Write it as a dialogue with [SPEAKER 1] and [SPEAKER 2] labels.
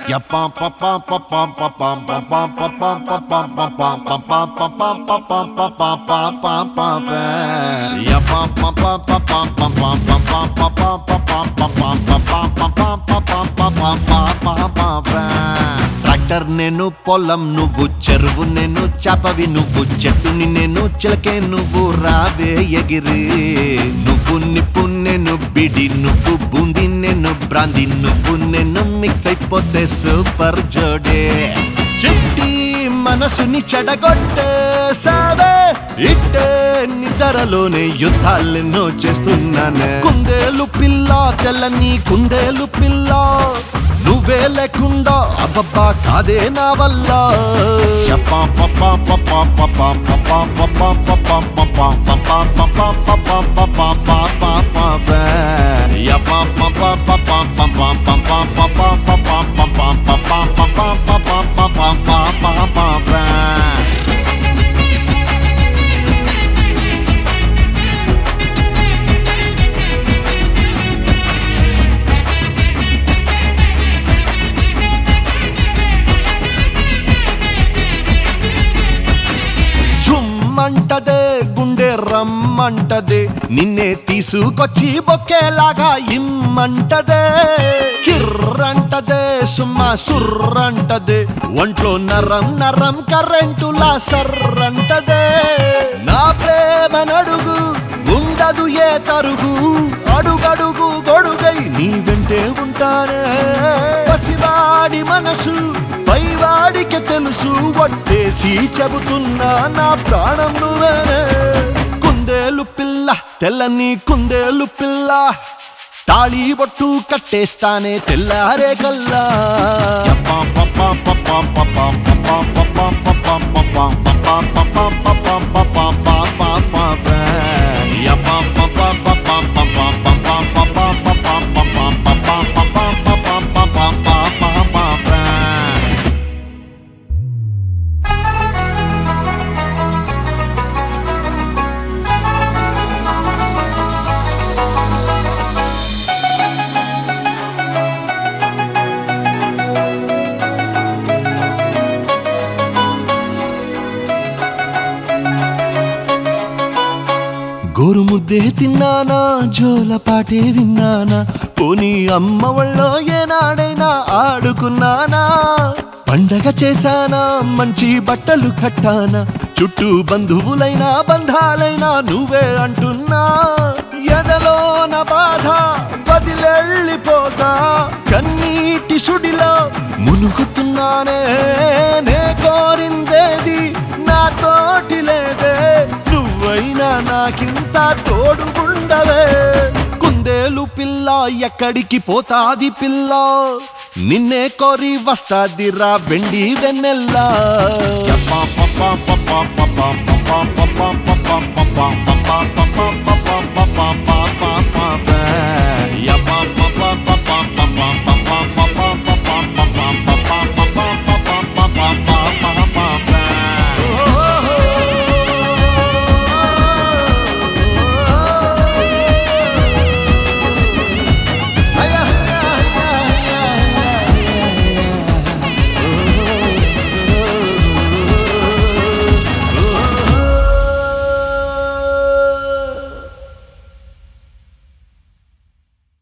[SPEAKER 1] tractor నేను పొలం నువ్వు చెరువు నేను చాపవి నువ్వు చెట్టుని నేను చిలకే నువ్వు రావే ఎగిరి నువ్వు నిప్పు నేను బిడి నువ్వు బూంది నేను బ్రాంది నువ్వు నేను మిక్స్ అయిపోతే సూపర్ జోడే చిట్టి మనసుని చెడగొట్టే సావే ఇట్టే నిద్రలోనే యుద్ధాలెన్నో చేస్తున్నానే కుందేలు పిల్ల తెల్లని కుందేలు పిల్ల నువ్వే లేకుండా అబ్బబ్బా కాదే నా వల్ల జుమ్మంటదే గుండె రమ్మంటదే నిన్నే తీసుకొచ్చి బొక్కేలాగా ఇమ్మంటదే కిర్రంటదే సుమ్మా సుర్రంటదే ఒంట్లో నరం నరం కరెంటులా సర్రంటదే నా ప్రేమ నడుగు ఉండదు ఏ తరుగు అడుగడుగు గొడుగై నీ వెంటే ఉంటానే పసివాడి మనసు పైవాడికి తెలుసు వట్టేసి చెబుతున్నా నా ప్రాణం నువ్వేనే కుందేలు పిల్ల తెల్లని కుందేలు పిల్ల తాళి బొట్టు కట్టేస్తానే తెల్లారే కల్లా గోరు ముద్దే తిన్నానా జోల పాటే విన్నానా పోనీ అమ్మ వాళ్ళ ఏనాడైనా ఆడుకున్నానా పండగ చేశానా మంచి బట్టలు కట్టానా చుట్టూ బంధువులైనా బంధాలైనా నువ్వే అంటున్నా ఎదలో నా బాధ వదిలెళ్ళిపోతా కన్నీటి సుడిలో మునుగుతున్నానే నే కోరిందేది నా తోటి లేదే నువ్వైనా నాకింత తోడుగుండవే కుందేలు పిల్ల ఎక్కడికి పోతాది పిల్ల నిన్నే కోరి వస్తాదిరా వెండి వెన్నెల్లా
[SPEAKER 2] Yapa